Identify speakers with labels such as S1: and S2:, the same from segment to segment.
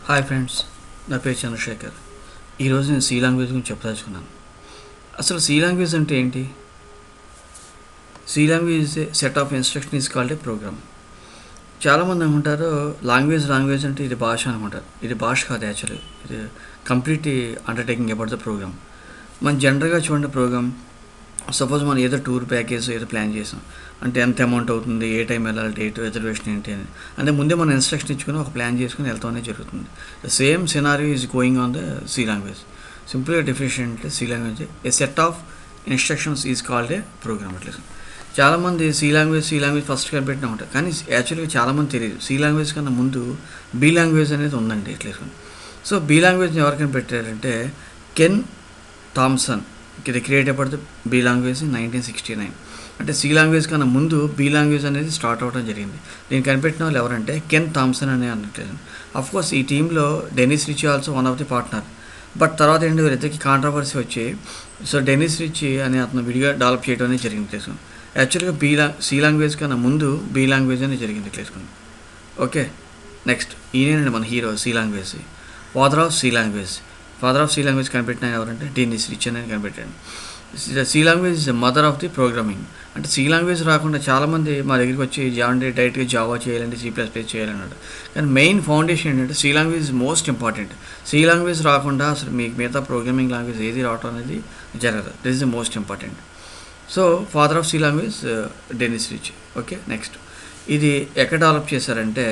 S1: hi friends నా పేరు చంద్రశేఖర్ ఈరోజు నేను సి లాంగ్వేజ్ గురించి చెప్పదలుచుకున్నాను అసలు సి లాంగ్వేజ్ అంటే ఏంటి C language is a set of instruction is called a program చాలామంది అనుకుంటారు లాంగ్వేజ్ లాంగ్వేజ్ అంటే ఇది భాష అనుకుంటారు ఇది భాష కాదు యాక్చువల్లీ ఇది complete undertaking about the program మనం జనరల్గా చూడండి ప్రోగ్రామ్ సపోజ్ మనం ఏదో టూర్ ప్యాకేజ్ ఏదో ప్లాన్ చేసాం అంటే ఎంత అమౌంట్ అవుతుంది ఏ టైం వెళ్ళాలి డేట్ రిజర్వేషన్ ఏంటి అని అంటే ముందే మనం ఇన్స్ట్రక్షన్ ఇచ్చుకొని ఒక ప్లాన్ చేసుకుని వెళ్తాం అనేది జరుగుతుంది the same scenario is going on the C language సింపుల్గా డెఫినేషన్ అంటే C language a set of instructions is called a program అట్లా చాలామంది C language C language first కనిపెట్టిన ఉంటారు కానీ యాక్చువల్గా చాలామంది తెలియదు సి లాంగ్వేజ్ కన్నా ముందు బి లాంగ్వేజ్ అనేది ఉందండి ఇట్లా సో బి లాంగ్వేజ్ని ఎవరికైనా పెట్టారంటే కెన్ థామ్సన్ ఇది క్రియేట్ అయ్యబడితే B language nineteen sixty nine అంటే సి లాంగ్వేజ్ కన్నా ముందు బి లాంగ్వేజ్ అనేది స్టార్ట్ అవ్వడం జరిగింది దీన్ని కనిపెట్టిన వాళ్ళు ఎవరంటే కెన్ థామ్సన్ అనే అన్నట్లేదు అఫ్ కోర్స్ ఈ టీంలో Dennis Ritchie also one of the partner but తర్వాత ఏంటి వీరిద్దరికి కాంట్రవర్సీ వచ్చి సో డెనిస్ రిచ్ అని అతను విడిగా డెవలప్ చేయడం అనేది జరిగింది తెలుసుకుని యాక్చువల్గా బీ లా సి లాంగ్వేజ్ కన్నా ముందు బి లాంగ్వేజ్ అనేది జరిగింది తెలుసుకుని ఓకే నెక్స్ట్ ఈయనండి మన hero C language father of C language father of C language కనిపెట్టిన ఎవరంటే డెనిస్ రిచ్ అని కనిపెట్టాడు C language is mother of the programming అంటే సి లాంగ్వేజ్ రాకుండా చాలామంది మా దగ్గరికి వచ్చి జాండే డైరెక్ట్గా జావా చేయాలంటే సి ప్లస్ ప్లస్ చేయాలన్నాడు కానీ మెయిన్ ఫౌండేషన్ ఏంటంటే C language is most important C language రాకుండా అసలు మీకు మిగతా ప్రోగ్రామింగ్ లాంగ్వేజ్ ఏది రావటం అనేది జరగదు this is the most important so father of C language Dennis Ritchie okay next ఇది ఎక్కడ డెవలప్ చేశారంటే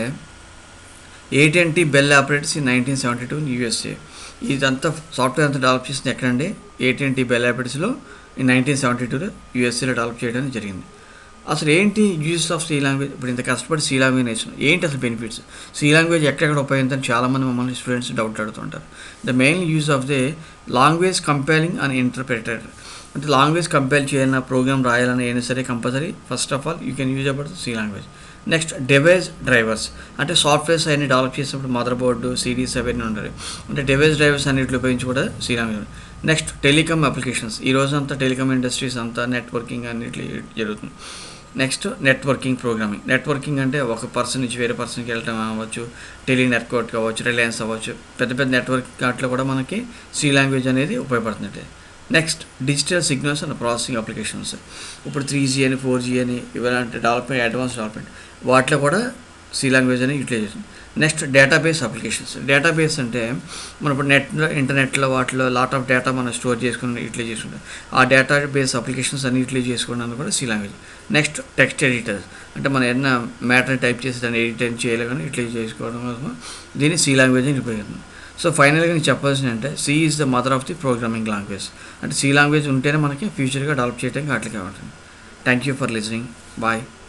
S1: AT and T Bell operators in nineteen seventy two USA ఇదంతా సాఫ్ట్వేర్ అంతా డెవలప్ చేసింది ఎక్కడండి ఏటీఎన్టీ బెల్ ఆపరేటర్స్లో ఈ నైన్టీన్ సెవెంటీ టూలో యూఎస్ఏలో డెవలప్ చేయడం జరిగింది అసలు ఏంటి యూజెస్ ఆఫ్ సి లాంగ్వేజ్ ఇప్పుడు ఇంత కష్టపడి సి లాంగ్వేజ్ నేర్చుకున్నాం ఏంటి అసలు బెనిఫిట్స్ సి లాంగ్వేజ్ ఎక్కడెక్కడ ఉపయోగించని చాలామంది మమ్మల్ని స్టూడెంట్స్ డౌట్ అడుగుతుంటారు the main use of the language compiling and interpreted అంటే లాంగ్వేజ్ కంపేర్ చేయాలన్నా ప్రోగ్రామ్ రాయాలన్నా అయినా సరే compulsory first of all you can use about C language next device drivers అంటే సాఫ్ట్వేర్స్ అన్ని డెవలప్ చేసినప్పుడు మదర్ బోర్డు సిరీస్ అవన్నీ ఉంటాయి అంటే డివైస్ డ్రైవర్స్ అన్నింటిలో ఉపయోగించి కూడా C language next telecom applications ఈ రోజు అంతా టెలికామ్ ఇండస్ట్రీస్ అంతా నెట్వర్కింగ్ అన్నిటి జరుగుతుంది నెక్స్ట్ నెట్వర్కింగ్ ప్రోగ్రామింగ్ నెట్వర్కింగ్ అంటే ఒక పర్సన్ నుంచి వేరే పర్సన్కి వెళ్ళటం అవ్వచ్చు టెలి నెట్వర్క్ అవ్వచ్చు రిలయన్స్ అవ్వచ్చు పెద్ద పెద్ద నెట్వర్క్ వాటిలో కూడా మనకి సి లాంగ్వేజ్ అనేది ఉపయోగపడుతుంది next digital signals and processing applications ఇప్పుడు త్రీ జీ అని ఫోర్ జీ అని ఇలాంటి డెవలప్మెంట్ అడ్వాన్స్ డెవలప్మెంట్ వాటిలో కూడా సి లాంగ్వేజ్ అని యూటిలైజ్ చేస్తుంది నెక్స్ట్ డేటాబేస్ అప్లికేషన్స్ డేటాబేస్ అంటే మనం ఇప్పుడు నెట్లో ఇంటర్నెట్లో వాటిలో లాట్ ఆఫ్ డేటా మనం స్టోర్ చేసుకుని యూటిలైజ్ చేసుకుంటాం ఆ డేటాబేస్ అప్లికేషన్స్ అన్ని యూటిలైజ్ చేసుకోవడానికి కూడా C language next text editors అంటే మనం ఏదైనా మ్యాటర్ని టైప్ చేసి దాన్ని ఎడిట్ చేయాలి కానీ యూటిలైజ్ చేసుకోవడం కోసం దీన్ని సి లాంగ్వేజ్ అని ఉపయోగిస్తుంది సో ఫైనల్గా నేను చెప్పాల్సింది అంటే C is the mother of the programming language అంటే సి లాంగ్వేజ్ ఉంటేనే మనకి ఫ్యూచర్గా డెవలప్ చేయడానికి అట్లా ఉంటుంది thank you for listening bye